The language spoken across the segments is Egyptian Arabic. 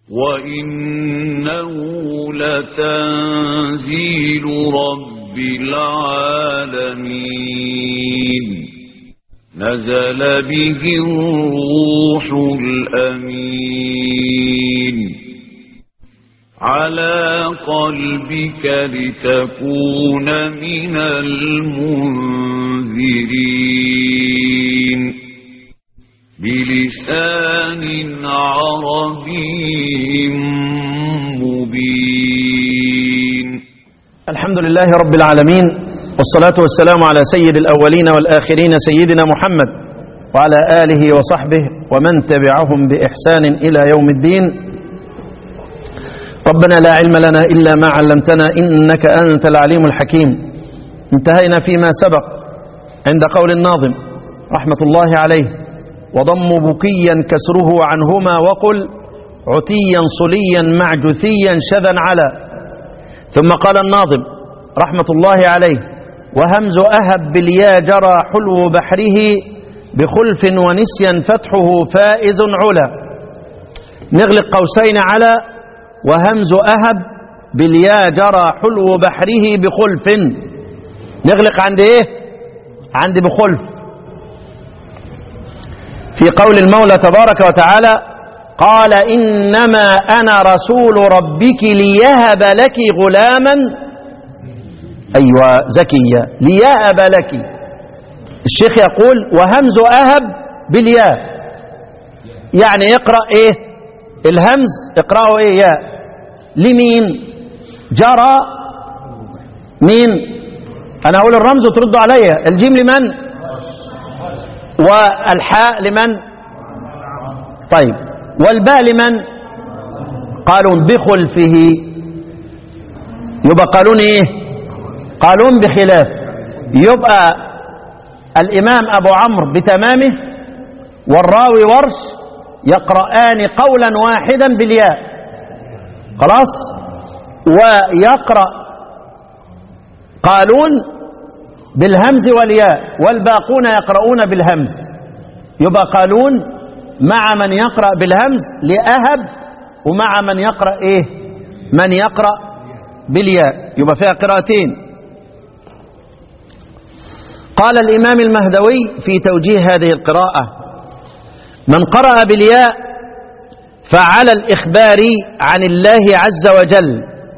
وإنه لتنزيل رب العالمين نزل به الروح الأمين على قلبك لتكون من المنذرين بلسان عربي مبين الحمد لله رب العالمين والصلاة والسلام على سيد الأولين والآخرين سيدنا محمد وعلى آله وصحبه ومن تبعهم بإحسان إلى يوم الدين ربنا لا علم لنا إلا ما علمتنا إنك أنت العليم الحكيم انتهينا فيما سبق عند قول الناظم رحمة الله عليه وضم بكيا كسره عنهما وقل عتيا صليا معجثيا شذا على ثم قال الناظم رحمة الله عليه وهمز أهب باليا جرى حلو بحره بخلف ونسيا فتحه فائز علا نغلق قوسين على وهمز أهب باليا جرى حلو بحره بخلف نغلق عند ايه عند بخلف في قول المولى تبارك وتعالى قال إنما أنا رسول ربك ليهب لك غلاما أيوة زكية ليهب لك الشيخ يقول وهمز أهب بالياء يعني يقرأ إيه الهمز اقرأه إيه ياء لمين جرى مين أنا أقول الرمز وتردوا عليا الجيم لمن والحاء لمن طيب والباء لمن قالون بخلفه يبقى قالون ايه قالون بخلاف يبقى الامام ابو عمرو بتمامه والراوي ورش يقرآن قولا واحدا بالياء خلاص ويقرأ قالون بالهمز والياء والباقون يقرؤون بالهمز يبقى قالون مع من يقرأ بالهمز لأهب ومع من يقرأ إيه من يقرأ بالياء يبقى فيها قراءتين قال الإمام المهدوي في توجيه هذه القراءة من قرأ بالياء فعلى الإخبار عن الله عز وجل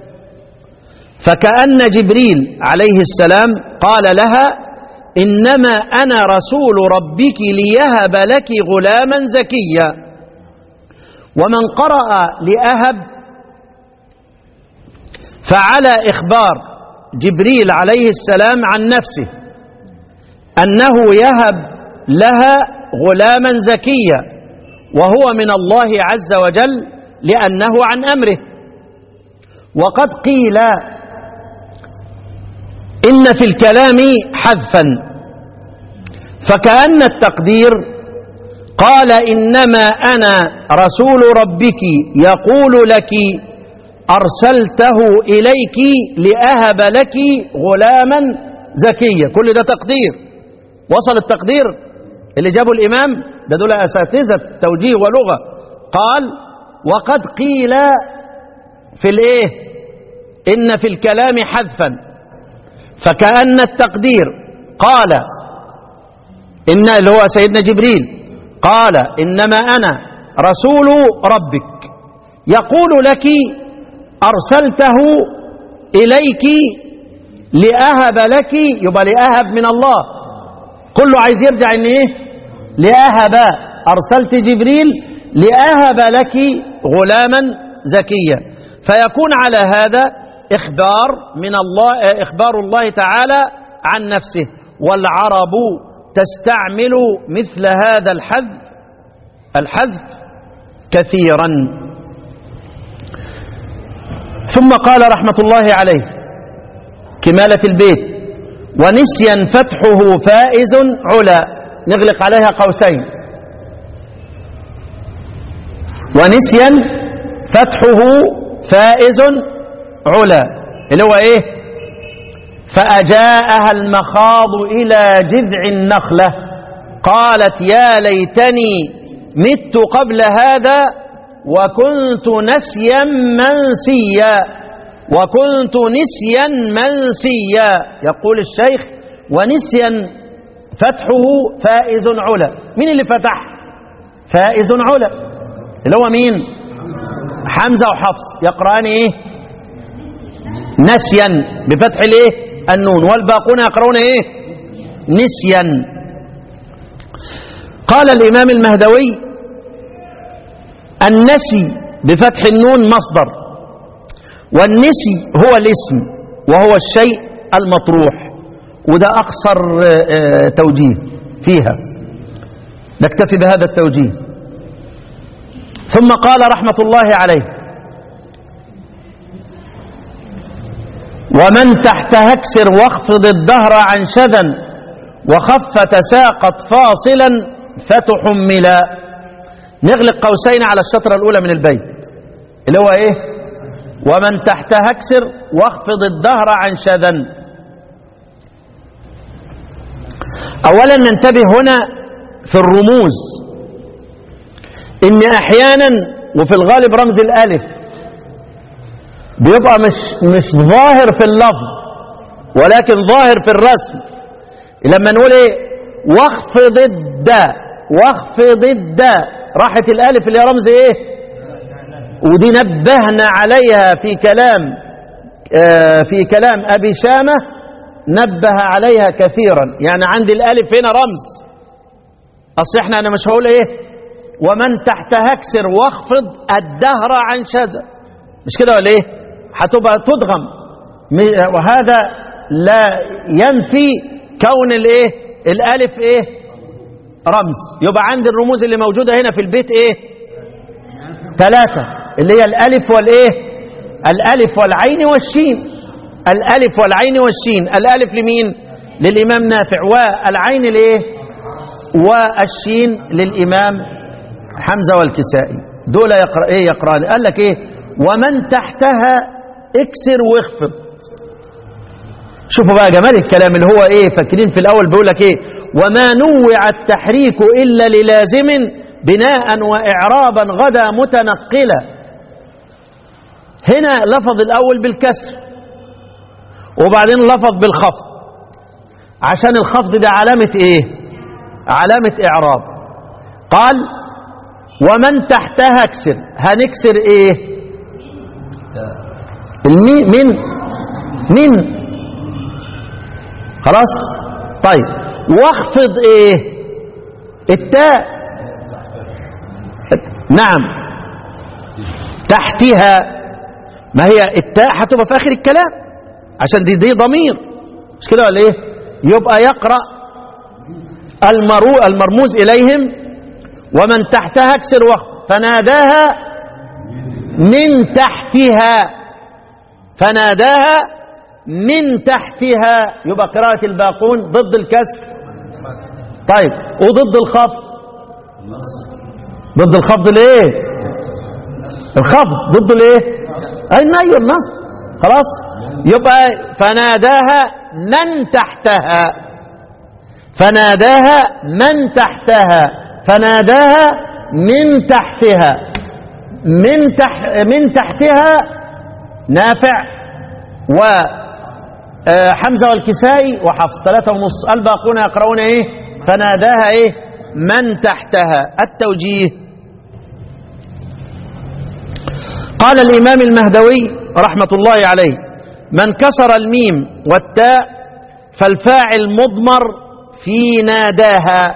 فكأن جبريل عليه السلام قال لها إنما أنا رسول ربك ليهب لك غلاما زكيا ومن قرأ لأهب فعلى إخبار جبريل عليه السلام عن نفسه أنه يهب لها غلاما زكيا وهو من الله عز وجل لأنه عن أمره وقد قيل إن في الكلام حذفا فكأن التقدير قال إنما أنا رسول ربك يقول لك أرسلته إليك لأهب لك غلاما زكيا كل ده تقدير وصل التقدير اللي جابوا الإمام ده دول أساتذة توجيه ولغة قال وقد قيل في الإيه إن في الكلام حذفا فكأن التقدير قال إن اللي هو سيدنا جبريل قال إنما أنا رسول ربك يقول لك أرسلته إليك لأهب لك يبقى لأهب من الله كله عايز يرجع إن إيه لأهب أرسلت جبريل لأهب لك غلاما زكيا فيكون على هذا إخبار من الله إخبار الله تعالى عن نفسه والعرب تستعمل مثل هذا الحذف الحذف كثيرا ثم قال رحمة الله عليه كمالة البيت ونسيا فتحه فائز علا نغلق عليها قوسين ونسيا فتحه فائز علا اللي هو ايه فأجاءها المخاض إلى جذع النخلة قالت يا ليتني مت قبل هذا وكنت نسيا منسيا وكنت نسيا منسيا يقول الشيخ ونسيا فتحه فائز علا مين اللي فتح فائز علا اللي هو مين حمزة وحفص يقرأان ايه نسيا بفتح الايه النون والباقون يقرؤون ايه نسيا قال الامام المهدوي النسي بفتح النون مصدر والنسي هو الاسم وهو الشيء المطروح وده اقصر آه، توجيه فيها نكتفي بهذا التوجيه ثم قال رحمه الله عليه ومن تحتها اكسر واخفض الدهر عن شذا وخف تساقط فاصلا فتحملا نغلق قوسين على الشطرة الأولى من البيت اللي هو إيه ومن تحتها اكسر واخفض الدهر عن شذا أولا ننتبه هنا في الرموز إن أحيانا وفي الغالب رمز الألف بيبقى مش مش ظاهر في اللفظ ولكن ظاهر في الرسم لما نقول ايه واخفض الداء واخفض الداء راحت الالف اللي هي رمز ايه ودي نبهنا عليها في كلام آه في كلام ابي شامه نبه عليها كثيرا يعني عندي الالف هنا رمز اصل احنا انا مش هقول ايه ومن تحتها اكسر واخفض الدهر عن شذا مش كده ولا ايه هتبقى تدغم م- وهذا لا ينفي كون الايه الالف ايه رمز يبقى عندي الرموز اللي موجوده هنا في البيت ايه ثلاثه اللي هي الالف والايه الالف والعين والشين الالف والعين والشين الالف لمين للامام نافع والعين لايه والشين للامام حمزه والكسائي دول يقرأ ايه يقرأ قال لك ايه ومن تحتها اكسر واخفض شوفوا بقى جمال الكلام اللي هو ايه فاكرين في الاول بيقول لك ايه وما نوع التحريك الا للازم بناء واعرابا غدا متنقلا هنا لفظ الاول بالكسر وبعدين لفظ بالخفض عشان الخفض ده علامه ايه علامه اعراب قال ومن تحتها اكسر هنكسر ايه المي من من خلاص طيب واخفض ايه التاء نعم تحتها ما هي التاء هتبقى في اخر الكلام عشان دي دي ضمير مش كده ولا ايه يبقى يقرا المرو المرموز اليهم ومن تحتها اكسر واخفض فناداها من تحتها فناداها من تحتها يبقى قراءة الباقون ضد الكسر طيب وضد الخفض ضد الخفض ليه الخفض ضد الايه اي الني النصب خلاص يبقى فناداها من تحتها فناداها من تحتها فناداها من تحتها من تح من تحتها نافع وحمزة والكسائي وحفص ثلاثة ونص الباقون يقرؤون ايه فناداها ايه من تحتها التوجيه قال الإمام المهدوي رحمة الله عليه من كسر الميم والتاء فالفاعل مضمر في ناداها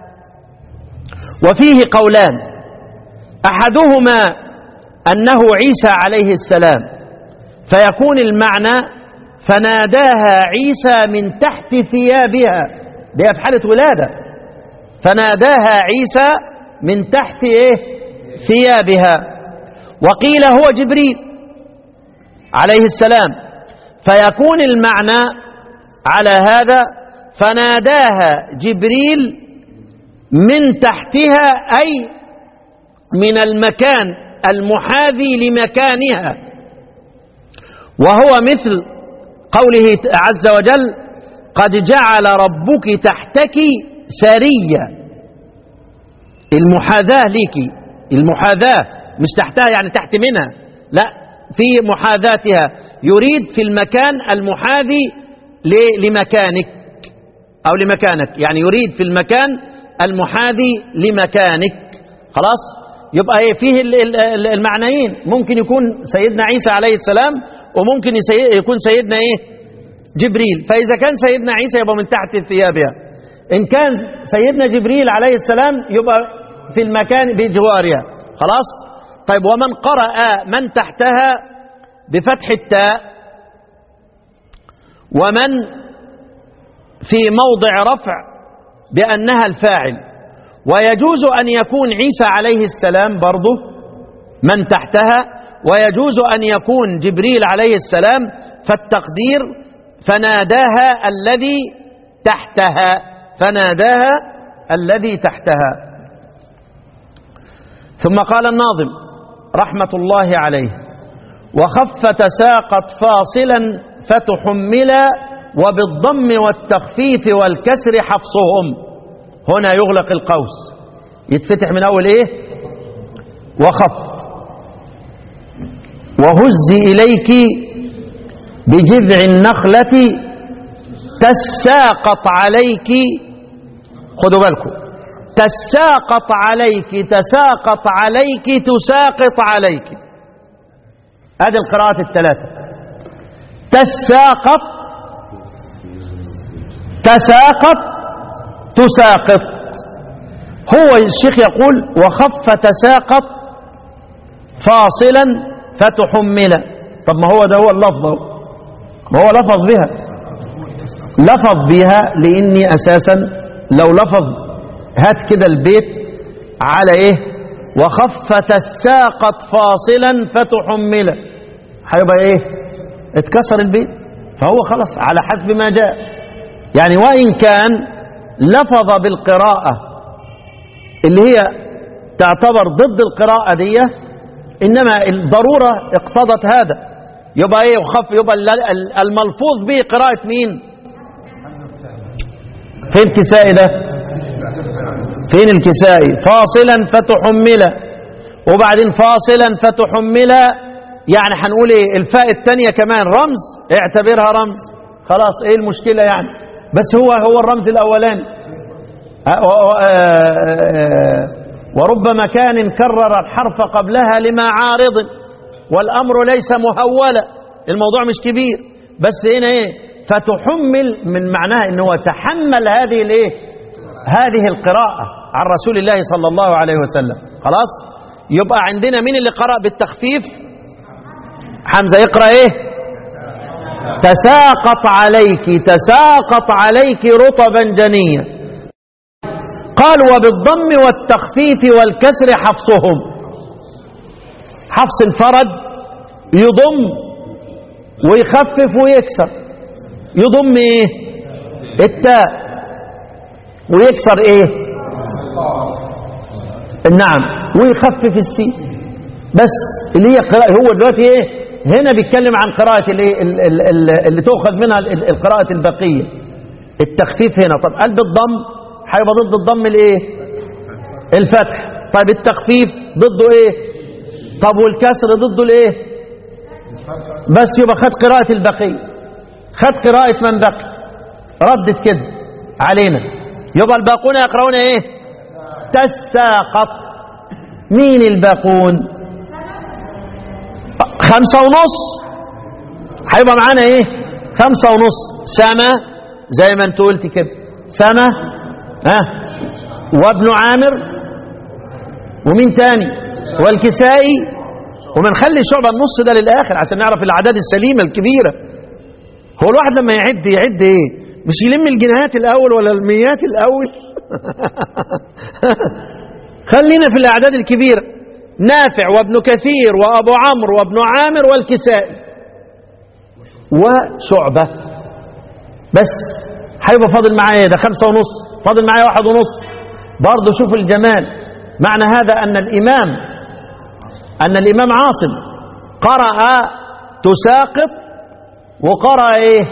وفيه قولان أحدهما أنه عيسى عليه السلام فيكون المعنى فناداها عيسى من تحت ثيابها دي في حالة ولادة فناداها عيسى من تحت إيه ثيابها وقيل هو جبريل عليه السلام فيكون المعنى على هذا فناداها جبريل من تحتها أي من المكان المحاذي لمكانها وهو مثل قوله عز وجل قد جعل ربك تحتك سريا المحاذاة لك المحاذاة مش تحتها يعني تحت منها لا في محاذاتها يريد في المكان المحاذي ل- لمكانك أو لمكانك يعني يريد في المكان المحاذي لمكانك خلاص يبقى ايه فيه ال- ال- ال- المعنيين ممكن يكون سيدنا عيسى عليه السلام وممكن يسي- يكون سيدنا ايه جبريل فإذا كان سيدنا عيسى يبقى من تحت ثيابها إن كان سيدنا جبريل عليه السلام يبقى في المكان بجوارها خلاص طيب ومن قرأ من تحتها بفتح التاء ومن في موضع رفع بأنها الفاعل ويجوز أن يكون عيسى عليه السلام برضه من تحتها ويجوز أن يكون جبريل عليه السلام فالتقدير فناداها الذي تحتها فناداها الذي تحتها ثم قال الناظم رحمة الله عليه وخف تساقط فاصلا فتحملا وبالضم والتخفيف والكسر حفصهم هنا يغلق القوس يتفتح من أول إيه وخف وهز إليك بجذع النخلة تساقط عليك خدوا بالكم تساقط عليك تساقط عليك تساقط عليك هذه القراءات الثلاثة تساقط تساقط تساقط هو الشيخ يقول وخف تساقط فاصلا فتحمل طب ما هو ده هو اللفظ أهو. ما هو لفظ بها لفظ بها لاني اساسا لو لفظ هات كده البيت على ايه وخف تساقط فاصلا فتحمل هيبقى ايه اتكسر البيت فهو خلاص على حسب ما جاء يعني وان كان لفظ بالقراءه اللي هي تعتبر ضد القراءه دي انما الضروره اقتضت هذا يبقى ايه وخف يبقى ال- ال- الملفوظ به قراءه مين فين الكسائي ده فين الكسائي فاصلا فتحمل وبعدين فاصلا فتحمل يعني هنقول ايه الفاء الثانيه كمان رمز اعتبرها رمز خلاص ايه المشكله يعني بس هو هو الرمز الاولاني أه، و- و- آه، ورب مكان كرر الحرف قبلها لما عارض والامر ليس مهولا الموضوع مش كبير بس هنا ايه فتحمل من معناها ان هو تحمل هذه الايه هذه القراءه عن رسول الله صلى الله عليه وسلم خلاص يبقى عندنا مين اللي قرأ بالتخفيف حمزه يقرأ ايه تساقط عليك تساقط عليك رطبا جنيا قال وبالضم والتخفيف والكسر حفصهم حفص الفرد يضم ويخفف ويكسر يضم ايه التاء ويكسر ايه نعم ويخفف السين بس اللي هي قراءة هو دلوقتي ايه هنا بيتكلم عن قراءة الايه ال- ال- ال- اللي تؤخذ منها ال- ال- القراءة البقية التخفيف هنا طب قلب الضم هيبقى ضد الضم الايه الفتح طيب التخفيف ضده ايه طب والكسر ضده الايه بس يبقى خد قراءة البقية خد قراءة من بقي ردت كده علينا يبقى الباقون يقرؤون ايه تساقط مين الباقون خمسة ونص هيبقى معانا ايه خمسة ونص سما زي ما انت قلت كده سما ها وابن عامر ومين تاني والكسائي ومنخلي شعبة النص ده للآخر عشان نعرف الأعداد السليمة الكبيرة هو الواحد لما يعد يعد ايه مش يلم الجنيهات الأول ولا الميات الأول خلينا في الأعداد الكبيرة نافع وابن كثير وأبو عمرو وابن عامر والكسائي وشعبة بس هيبقى فاضل معايا ده خمسة ونص فاضل معايا واحد ونص برضه شوف الجمال معنى هذا أن الإمام أن الإمام عاصم قرأ تساقط وقرأ إيه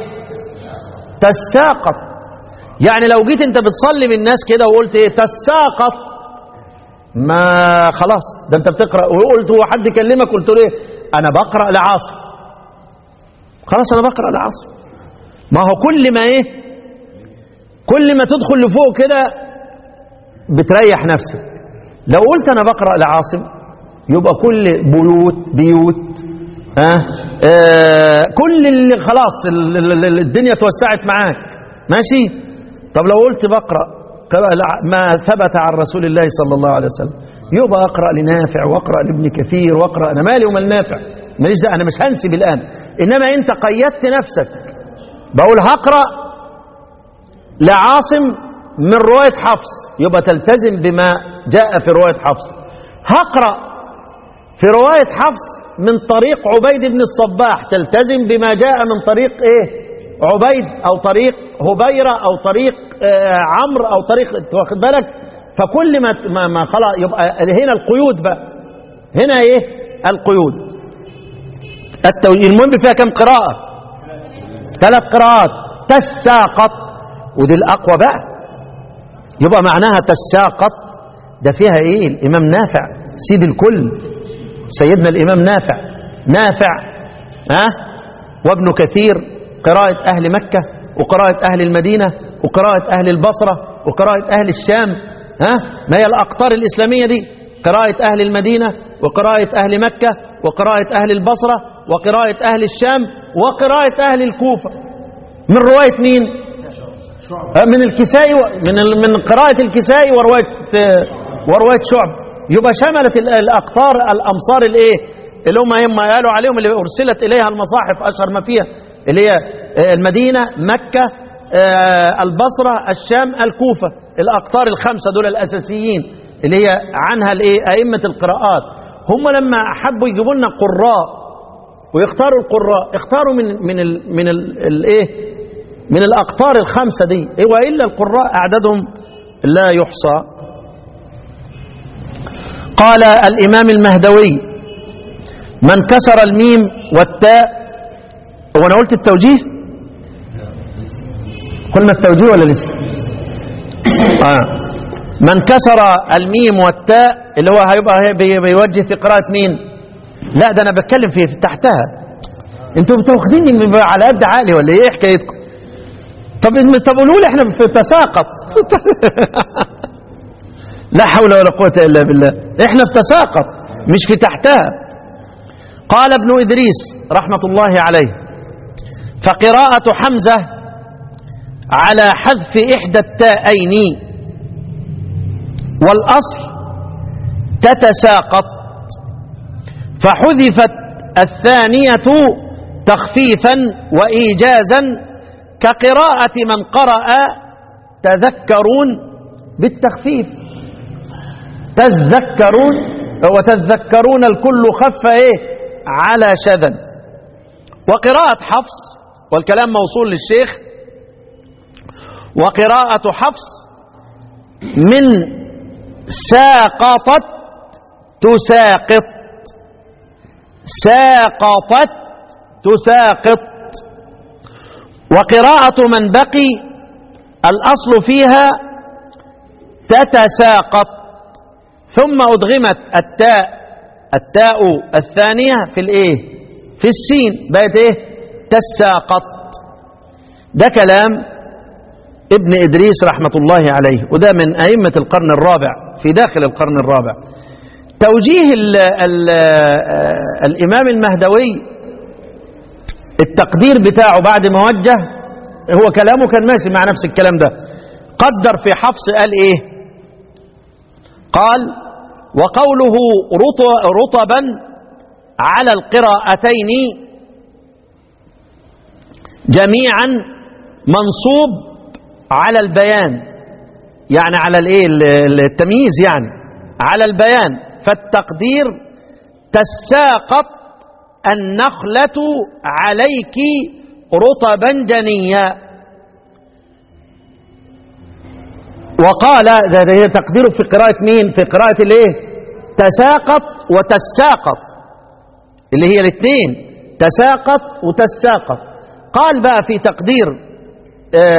تساقط يعني لو جيت أنت بتصلي بالناس كده وقلت إيه تساقط ما خلاص ده انت بتقرا وقلت هو حد كلمك قلت له ايه انا بقرا لعاصم خلاص انا بقرا لعاصم ما هو كل ما ايه كل ما تدخل لفوق كده بتريح نفسك لو قلت انا بقرا لعاصم يبقى كل بيوت بيوت آه آه كل اللي خلاص ال- ال- ال- الدنيا توسعت معاك ماشي طب لو قلت بقرا قراءة لع- ما ثبت عن رسول الله صلى الله عليه وسلم يبقى اقرا لنافع واقرا لابن كثير واقرا انا مالي ومال نافع ماليش دعوة، انا مش هنسب الان انما انت قيدت نفسك بقول هقرا لعاصم من روايه حفص يبقى تلتزم بما جاء في روايه حفص هقرا في روايه حفص من طريق عبيد بن الصباح تلتزم بما جاء من طريق ايه عبيد او طريق هبيره او طريق آه عمرو او طريق أنت واخد بالك فكل ما ما, ما خلاص يبقى هنا القيود بقى هنا ايه القيود التو... المهم فيها كم قراءه ثلاث قراءات تساقط ودي الاقوى بقى يبقى معناها تساقط ده فيها ايه الامام نافع سيد الكل سيدنا الامام نافع نافع ها وابن كثير قراءة اهل مكة وقراءة اهل المدينة وقراءة اهل البصرة وقراءة اهل الشام ها ما هي الاقطار الاسلامية دي قراءة اهل المدينة وقراءة اهل مكة وقراءة اهل البصرة وقراءة اهل الشام وقراءة اهل الكوفة من رواية مين آه، من الكسائي و- من ال- من قراءة الكسائي ورواية آه، ورواية شعب يبقى شملت ال- الأقطار الأمصار الإيه اللي هم هم قالوا عليهم اللي أرسلت إليها المصاحف أشهر ما فيها اللي هي آه، المدينة مكة آه، البصرة الشام الكوفة الأقطار الخمسة دول الأساسيين اللي هي عنها الإيه أئمة القراءات هم لما حبوا يجيبوا لنا قراء ويختاروا القراء اختاروا من من ال من ال الايه من الأقطار الخمسة دي إيه وإلا القراء أعدادهم لا يحصى قال الإمام المهدوي من كسر الميم والتاء وانا قلت التوجيه قلنا التوجيه ولا لسه آه. من كسر الميم والتاء اللي هو هيبقى هي- بي- بيوجه في قراءة مين لا ده انا بتكلم في في تحتها انتوا بتاخديني من- على قد عقلي ولا ايه حكايتكم طب طب قولوا لي احنا في تساقط لا حول ولا قوة الا بالله احنا في تساقط مش في تحتها قال ابن ادريس رحمة الله عليه فقراءة حمزة على حذف احدى التاءين والاصل تتساقط فحذفت الثانية تخفيفا وإيجازا كقراءة من قرأ تذكرون بالتخفيف تذكرون وتذكرون الكل خف ايه على شذا وقراءة حفص والكلام موصول للشيخ وقراءة حفص من ساقطت تساقط ساقطت تساقط وقراءة من بقي الأصل فيها تتساقط ثم أدغمت التاء التاء الثانية في الإيه في السين بقت إيه تساقط ده كلام ابن إدريس رحمة الله عليه وده من أئمة القرن الرابع في داخل القرن الرابع توجيه ال ال الإمام المهدوي التقدير بتاعه بعد ما وجه هو كلامه كان ماشي مع نفس الكلام ده قدر في حفص قال ايه قال وقوله رط- رطبا على القراءتين جميعا منصوب على البيان يعني على الايه ال- التمييز يعني على البيان فالتقدير تساقط النخلة عليك رطبا جنيا وقال ده ده هي تقديره في قراءة مين في قراءة الايه تساقط وتساقط اللي هي الاثنين تساقط وتساقط قال بقى في تقدير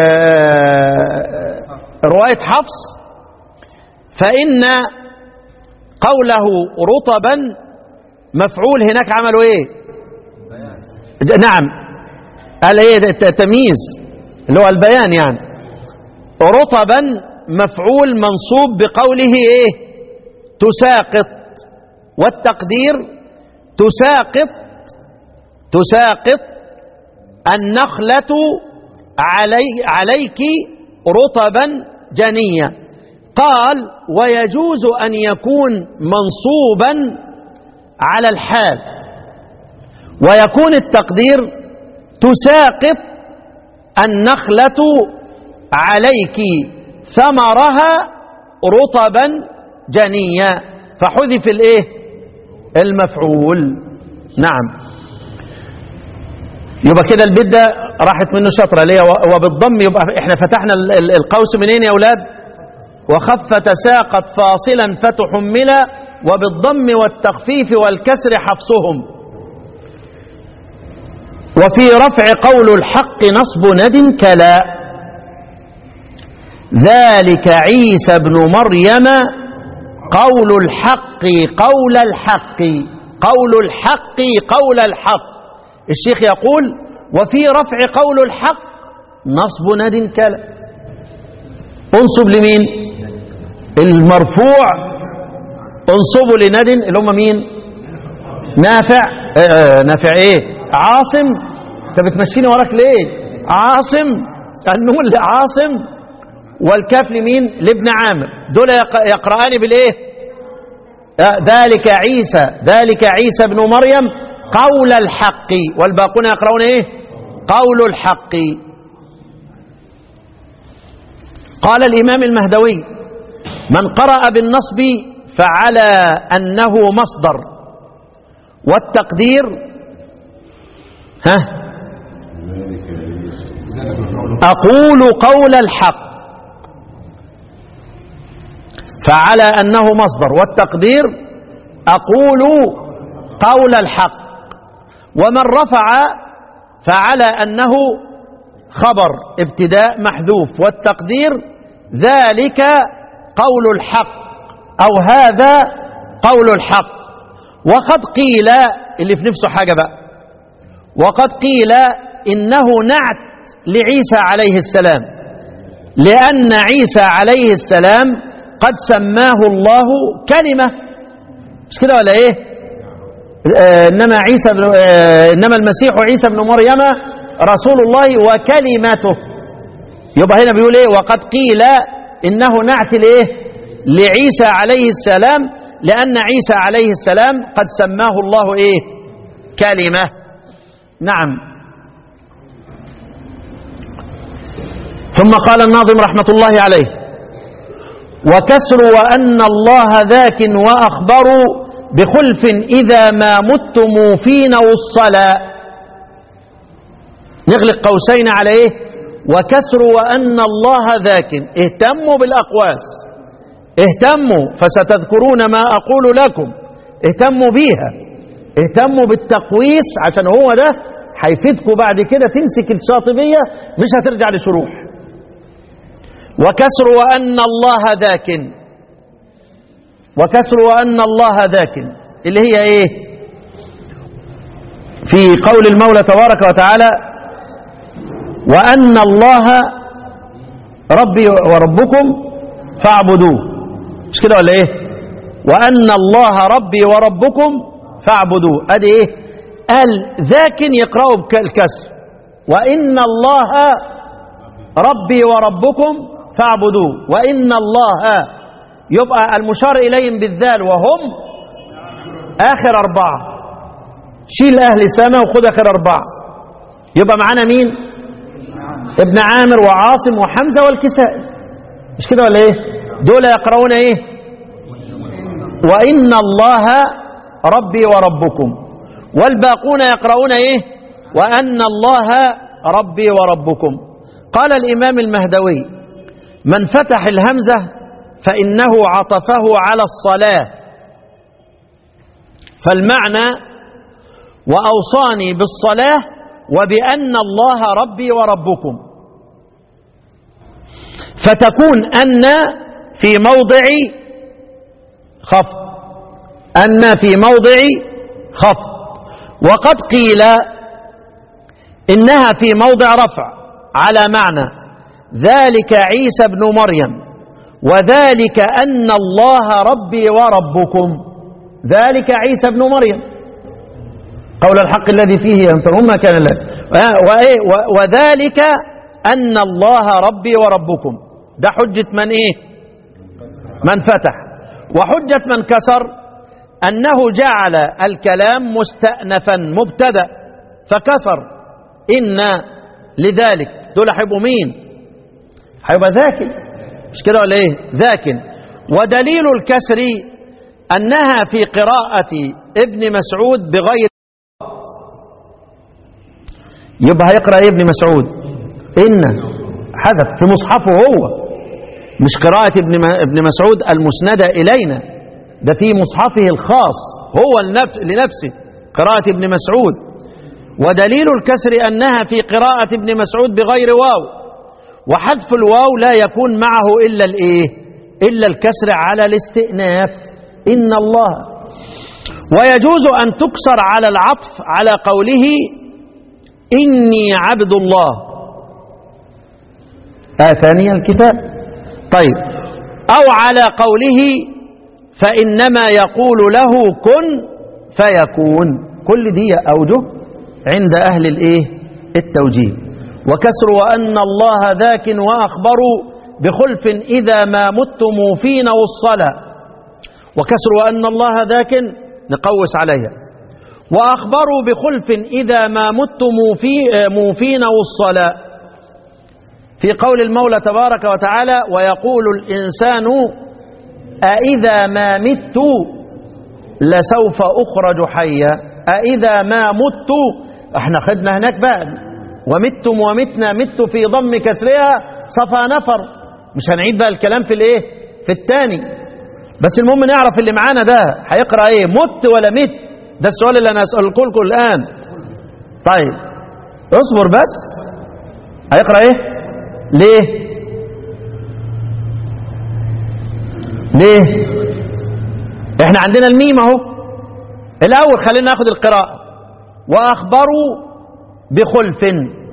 آه، رواية حفص فإن قوله رطبا مفعول هناك عملوا ايه نعم قال ايه ده التمييز اللي هو البيان يعني رطبا مفعول منصوب بقوله ايه تساقط والتقدير تساقط تساقط النخلة علي عليك رطبا جنيا قال ويجوز أن يكون منصوبا على الحال ويكون التقدير تساقط النخلة عليك ثمرها رطبا جنيا فحذف الايه المفعول نعم يبقى كده البيت ده راحت منه شطرة ليه وبالضم يبقى احنا فتحنا ال- ال- القوس منين يا اولاد وخف تساقط فاصلا فتحمل وبالضم والتخفيف والكسر حفصهم وفي رفع قول الحق نصب ند كلا ذلك عيسى ابن مريم قول الحق قول الحق قول الحق قول الحق الشيخ يقول وفي رفع قول الحق نصب ند كلا انصب لمين المرفوع انصبوا لند اللي هم مين نافع آه نافع ايه عاصم انت بتمشيني وراك ليه عاصم النون لعاصم والكاف لمين لابن عامر دول يق- يقرآن بالايه آه ذلك عيسى ذلك عيسى ابن مريم قول الحق والباقون يقرؤون ايه قول الحق قال الإمام المهدوي من قرأ بالنصب فعلى أنه مصدر والتقدير ها أقول قول الحق فعلى أنه مصدر والتقدير أقول قول الحق ومن رفع فعلى أنه خبر ابتداء محذوف والتقدير ذلك قول الحق أو هذا قول الحق وقد قيل اللي في نفسه حاجة بقى وقد قيل إنه نعت لعيسى عليه السلام لأن عيسى عليه السلام قد سماه الله كلمة مش كده ولا إيه آه إنما عيسى بن آه إنما المسيح عيسى بن مريم رسول الله وكلمته يبقى هنا بيقول ايه وقد قيل انه نعت لايه لعيسى عليه السلام لان عيسى عليه السلام قد سماه الله ايه كلمه نعم ثم قال الناظم رحمه الله عليه وكسر وان الله ذاك واخبر بخلف اذا ما متم فينا والصلاه نغلق قوسين على ايه وكسر وان الله ذاك اهتموا بالاقواس اهتموا فستذكرون ما اقول لكم اهتموا بيها اهتموا بالتقويس عشان هو ده هيفيدكم بعد كده تمسك الشاطبيه مش هترجع لشروح وكسر وان الله ذاك وكسر وان الله ذاك اللي هي ايه في قول المولى تبارك وتعالى وأن الله ربي وربكم فاعبدوه مش كده ولا ايه وأن الله ربي وربكم فاعبدوه ادي ايه قال ذاك يقرأوا بالكسر وإن الله ربي وربكم فاعبدوه وإن الله يبقى المشار إليهم بالذال وهم آخر أربعة شيل أهل سما وخذ آخر أربعة يبقى معانا مين ابن عامر وعاصم وحمزة والكسائي مش كده ولا ايه دول يقرؤون ايه وإن الله ربي وربكم والباقون يقرؤون ايه وأن الله ربي وربكم قال الإمام المهدوي من فتح الهمزة فإنه عطفه على الصلاة فالمعنى وأوصاني بالصلاة وبأن الله ربي وربكم فتكون أن في موضع خفض أن في موضع خفض وقد قيل إنها في موضع رفع على معنى ذلك عيسى ابن مريم وذلك أن الله ربي وربكم ذلك عيسى ابن مريم قول الحق الذي فيه يمترون ما كان الله وإيه و- وذلك أن الله ربي وربكم ده حجة من إيه من فتح وحجة من كسر أنه جعل الكلام مستأنفا مبتدأ فكسر إن لذلك دول هيبقوا مين هيبقى ذاكن مش كده ولا ايه ذاكن ودليل الكسر أنها في قراءة ابن مسعود بغير يبقى هيقرأ ايه ابن مسعود إن حذف في مصحفه هو مش قراءة ابن م- ابن مسعود المسندة إلينا ده في مصحفه الخاص هو النفس لنفسه قراءة ابن مسعود ودليل الكسر أنها في قراءة ابن مسعود بغير واو وحذف الواو لا يكون معه إلا الإيه إلا الكسر على الاستئناف إن الله ويجوز أن تكسر على العطف على قوله إني عبد الله آتاني الكتاب طيب أو على قوله فإنما يقول له كن فيكون كل دي أوجه عند أهل الإيه التوجيه وكسر وأن الله ذاك وأخبروا بخلف إذا ما متم موفين والصلاة وكسر وأن الله ذاك نقوس عليها وأخبروا بخلف إذا ما مت موفي موفين والصلاة في قول المولى تبارك وتعالى ويقول الإنسان أإذا ما مت لسوف أخرج حيا أإذا ما مت احنا خدنا هناك بقى ومتم ومتنا مت في ضم كسرها صفى نفر مش هنعيد بقى الكلام في الايه في الثاني بس المهم نعرف اللي معانا ده هيقرا ايه مت ولا مت ده السؤال اللي انا اساله لكم الان طيب اصبر بس هيقرا ايه ليه ليه احنا عندنا الميم اهو الاول خلينا ناخد القراءه واخبروا بخلف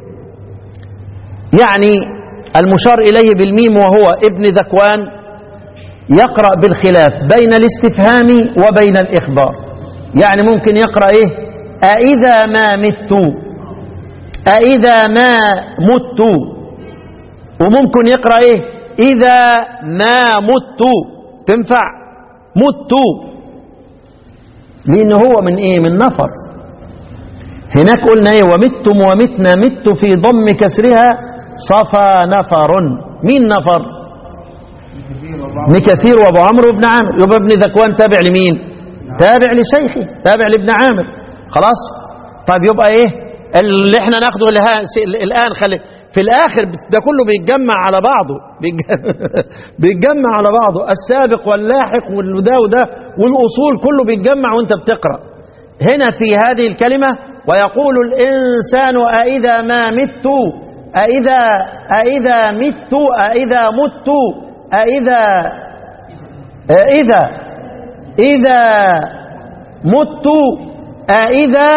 يعني المشار اليه بالميم وهو ابن ذكوان يقرا بالخلاف بين الاستفهام وبين الاخبار يعني ممكن يقرا ايه أإذا ما مت أإذا ما مت وممكن يقرا ايه إذا ما مت تنفع مت لأن هو من ايه من نفر هناك قلنا ايه ومتم ومتنا مت في ضم كسرها صفى نفر مين نفر ابن كثير وابو عمرو بن عامر يبقى ابن ذكوان تابع لمين تابع لشيخي تابع لابن عامر خلاص طيب يبقى ايه اللي احنا ناخده لها- الان خلي في الاخر ده كله بيتجمع على بعضه بيتج- بيتجمع على بعضه السابق واللاحق وده وده والاصول كله بيتجمع وانت بتقرا هنا في هذه الكلمه ويقول الانسان أإذا ما مت أإذا أإذا مت أإذا مت أإذا أإذا إذا مت أإذا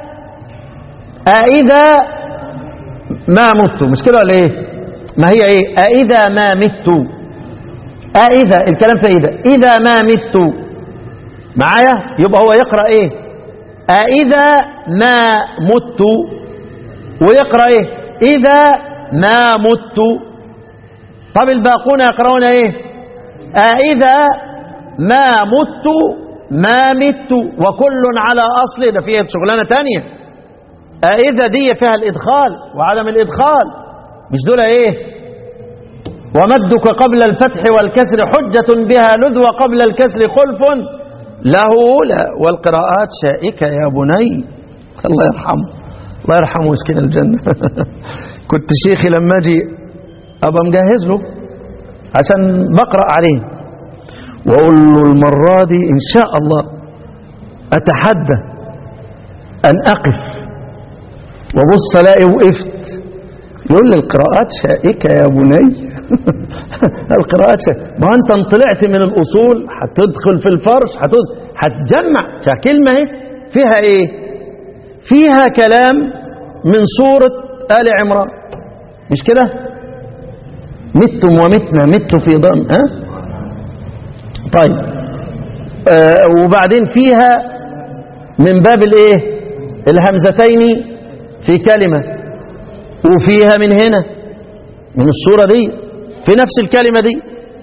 أإذا ما مت مش كده ولا إيه ما هي إيه أإذا ما مت أإذا الكلام في إذا إذا ما مت معايا يبقى هو يقرأ إيه أإذا ما مت ويقرأ إيه إذا ما مت طب الباقون يقرؤون إيه أإذا ما مت ما مت وكل على أصل ده فيها شغلانة تانية أإذا دي فيها الإدخال وعدم الإدخال مش دول إيه ومدك قبل الفتح والكسر حجة بها لذ وقبل الكسر خلف له لا والقراءات شائكة يا بني الله يرحمه الله يرحمه مسكين الجنة كنت شيخي لما أجي أبقى مجهز له عشان بقرأ عليه وأقول له المرة دي إن شاء الله أتحدى أن أقف وبص ألاقي وقفت يقول لي القراءات شائكة يا بني القراءات شائكة ما أنت ان طلعت من الأصول هتدخل في الفرش هتد- هتجمع شا- كلمة اهي فيها إيه فيها كلام من سورة آل عمران مش كده متم ومتنا مت في ضم ها طيب آه وبعدين فيها من باب الايه الهمزتين في كلمة وفيها من هنا من الصورة دي في نفس الكلمة دي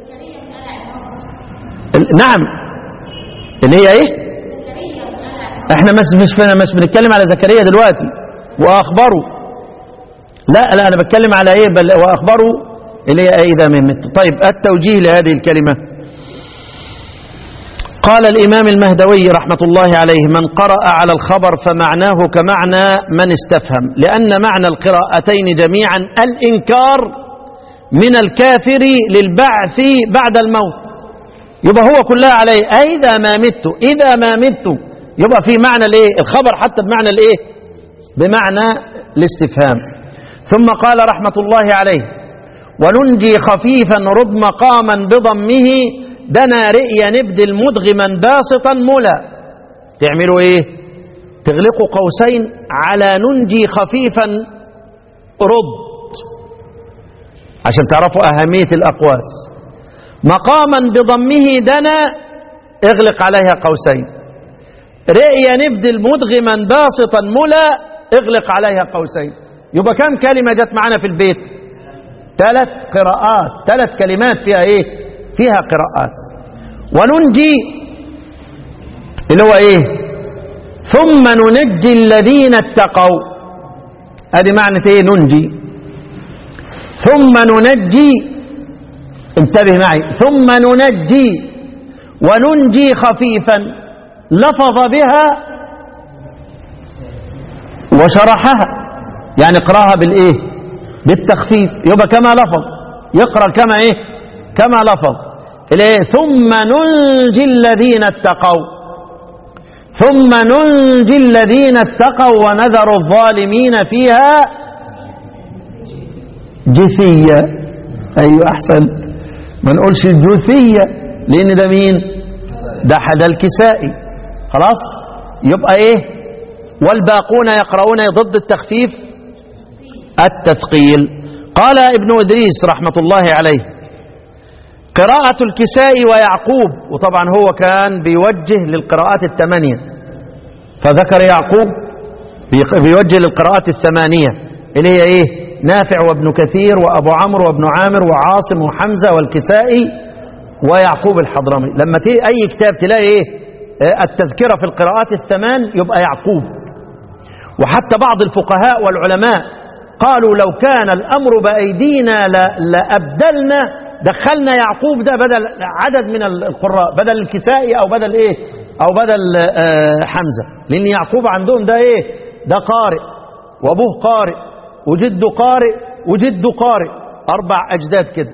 ال- نعم اللي هي ايه احنا مش مش مش بنتكلم على زكريا دلوقتي واخبره لا لا انا بتكلم على ايه بل واخبره اللي هي اذا من مت طيب التوجيه لهذه الكلمه قال الامام المهدوي رحمه الله عليه من قرأ على الخبر فمعناه كمعنى من استفهم لان معنى القراءتين جميعا الانكار من الكافر للبعث بعد الموت يبقى هو كلها عليه اذا ما مت اذا ما مت يبقى في معنى الايه الخبر حتى بمعنى الايه بمعنى الاستفهام ثم قال رحمة الله عليه وننجي خفيفا رد مقاما بضمه دنا رئيا نبدل مدغما باسطا ملا تعملوا ايه تغلقوا قوسين على ننجي خفيفا رد عشان تعرفوا أهمية الأقواس مقاما بضمه دنا اغلق عليها قوسين رئيا نبدل مدغما باسطا ملا اغلق عليها قوسين يبقى كم كلمة جت معنا في البيت ثلاث قراءات ثلاث كلمات فيها ايه فيها قراءات وننجي اللي هو ايه ثم ننجي الذين اتقوا ادي معنى ايه ننجي ثم ننجي انتبه معي ثم ننجي وننجي خفيفا لفظ بها وشرحها يعني اقراها بالايه بالتخفيف يبقى كما لفظ يقرا كما ايه كما لفظ الايه ثم ننجي الذين اتقوا ثم ننجي الذين اتقوا ونذر الظالمين فيها جثية ايوه احسن ما نقولش جثية لان ده مين ده حدا الكسائي خلاص يبقى ايه والباقون يقرؤون ضد التخفيف التثقيل قال ابن إدريس رحمة الله عليه قراءة الكساء ويعقوب وطبعا هو كان بيوجه للقراءات الثمانية فذكر يعقوب بيق- بيوجه للقراءات الثمانية اللي هي ايه نافع وابن كثير وابو عمرو وابن عامر وعاصم وحمزة والكسائي ويعقوب الحضرمي لما تي اي كتاب تلاقي ايه آه، التذكرة في القراءات الثمان يبقى يعقوب وحتى بعض الفقهاء والعلماء قالوا لو كان الأمر بأيدينا ل- لأبدلنا دخلنا يعقوب ده بدل عدد من القراء بدل الكسائي أو بدل إيه أو بدل آه، حمزة لأن يعقوب عندهم ده إيه ده قارئ وأبوه قارئ وجده قارئ وجده قارئ أربع أجداد كده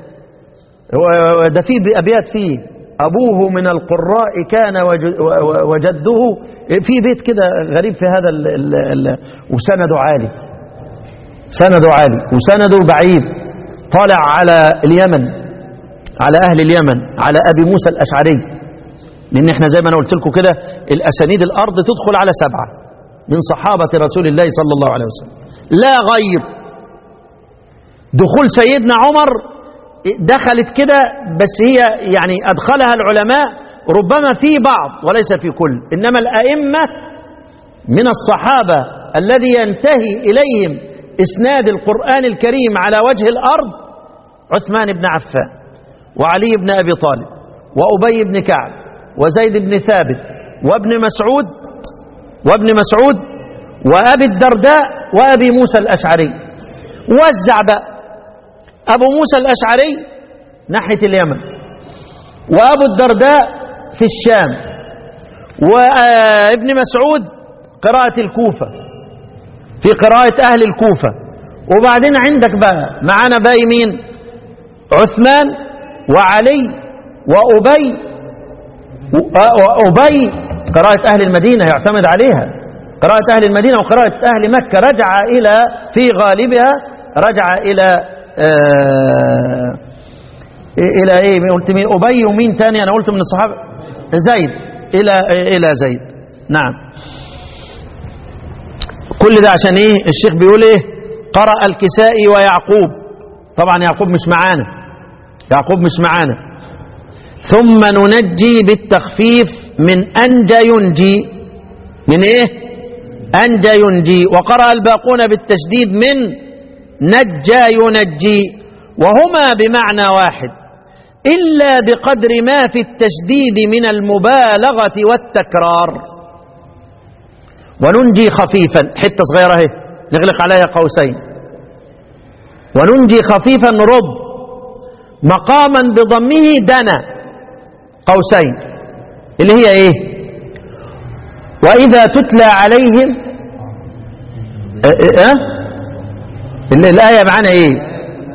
و- ده في أبيات فيه أبوه من القراء كان وج- و- و- وجده في بيت كده غريب في هذا ال ال ال وسنده عالي سنده عالي وسنده بعيد طالع على اليمن على أهل اليمن على أبي موسى الأشعري لأن احنا زي ما أنا قلت لكم كده الأسانيد الأرض تدخل على سبعة من صحابة رسول الله صلى الله عليه وسلم لا غير دخول سيدنا عمر دخلت كده بس هي يعني أدخلها العلماء ربما في بعض وليس في كل إنما الأئمة من الصحابة الذي ينتهي إليهم إسناد القرآن الكريم على وجه الأرض عثمان بن عفان وعلي بن أبي طالب وأبي بن كعب وزيد بن ثابت وابن مسعود وابن مسعود وأبي الدرداء وأبي موسى الأشعري وزع بقى أبو موسى الأشعري ناحية اليمن وأبو الدرداء في الشام وابن مسعود قراءة الكوفة في قراءة أهل الكوفة وبعدين عندك بقى معانا باقي مين عثمان وعلي وأبي وأبي قراءة أهل المدينة يعتمد عليها قراءة أهل المدينة وقراءة أهل مكة رجع إلى في غالبها رجع إلى آه إلى إيه قلت مين أبي ومين تاني أنا قلت من الصحابة زيد إلى إلى زيد نعم كل ده عشان إيه الشيخ بيقول إيه قرأ الكسائي ويعقوب طبعا يعقوب مش معانا يعقوب مش معانا ثم ننجي بالتخفيف من أنجى ينجي من إيه أنجى ينجي وقرأ الباقون بالتشديد من نجى ينجي وهما بمعنى واحد إلا بقدر ما في التشديد من المبالغة والتكرار وننجي خفيفا حتة صغيرة اهي نغلق عليها قوسين وننجي خفيفا رب مقاما بضمه دنا قوسين اللي هي ايه واذا تتلى عليهم اه, اه؟ اللي الايه معانا ايه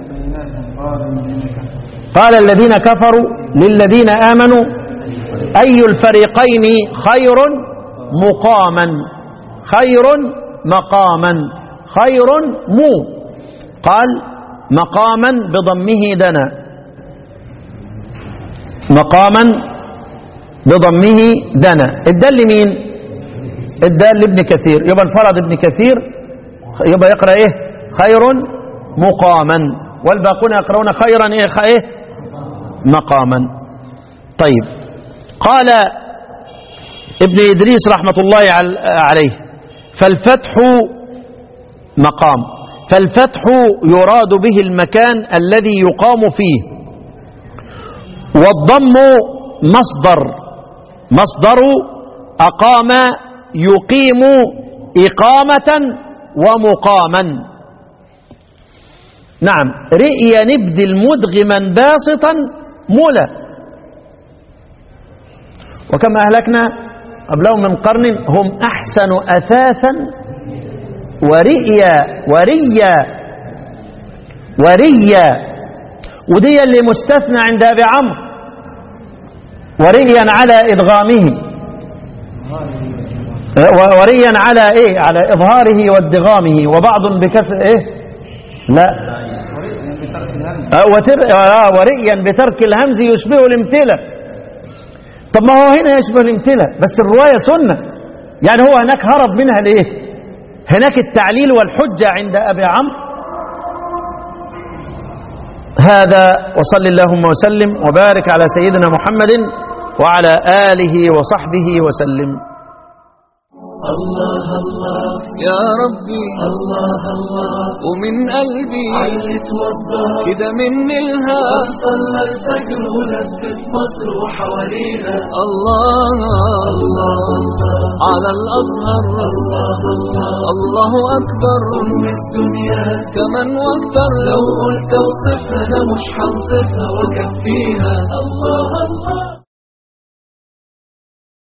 قال الذين كفروا للذين امنوا اي الفريقين خير مقاما خير مقاما خير مو قال مقاما بضمه دنا مقاما بضمه دنا الدال لمين الدال لابن كثير يبقى انفرد ابن كثير يبقى يقرأ ايه خير مقاما والباقون يقرؤون خيرا ايه ايه مقاما طيب قال ابن إدريس رحمة الله عليه فالفتح مقام فالفتح يراد به المكان الذي يقام فيه والضم مصدر مصدر أقام يقيم إقامة ومقاما نعم رئيا نبدل مدغما باسطا مولا وكما أهلكنا قبلهم من قرن هم أحسن أثاثا ورئيا وريا وريا ودي اللي مستثنى عند أبي عمرو ورئيا على إدغامه وريا على إيه على إظهاره وادغامه وبعض بكسر إيه لا وتر... آه ورئيا بترك الهمز يشبه الامتلة طب ما هو هنا يشبه الامتلة بس الرواية سنة يعني هو هناك هرب منها ليه هناك التعليل والحجة عند أبي عمرو هذا وصل اللهم وسلم وبارك على سيدنا محمد وعلى آله وصحبه وسلم الله الله يا ربي الله الله ومن قلبي علت وضح كده مني الهام صلى الفجر ولفت مصر وحوالينا الله الله الله على الأزهر الله الله الله أكبر أم الدنيا كمان واكتر لو قلت اوصفها انا مش هنصفها وكفيها الله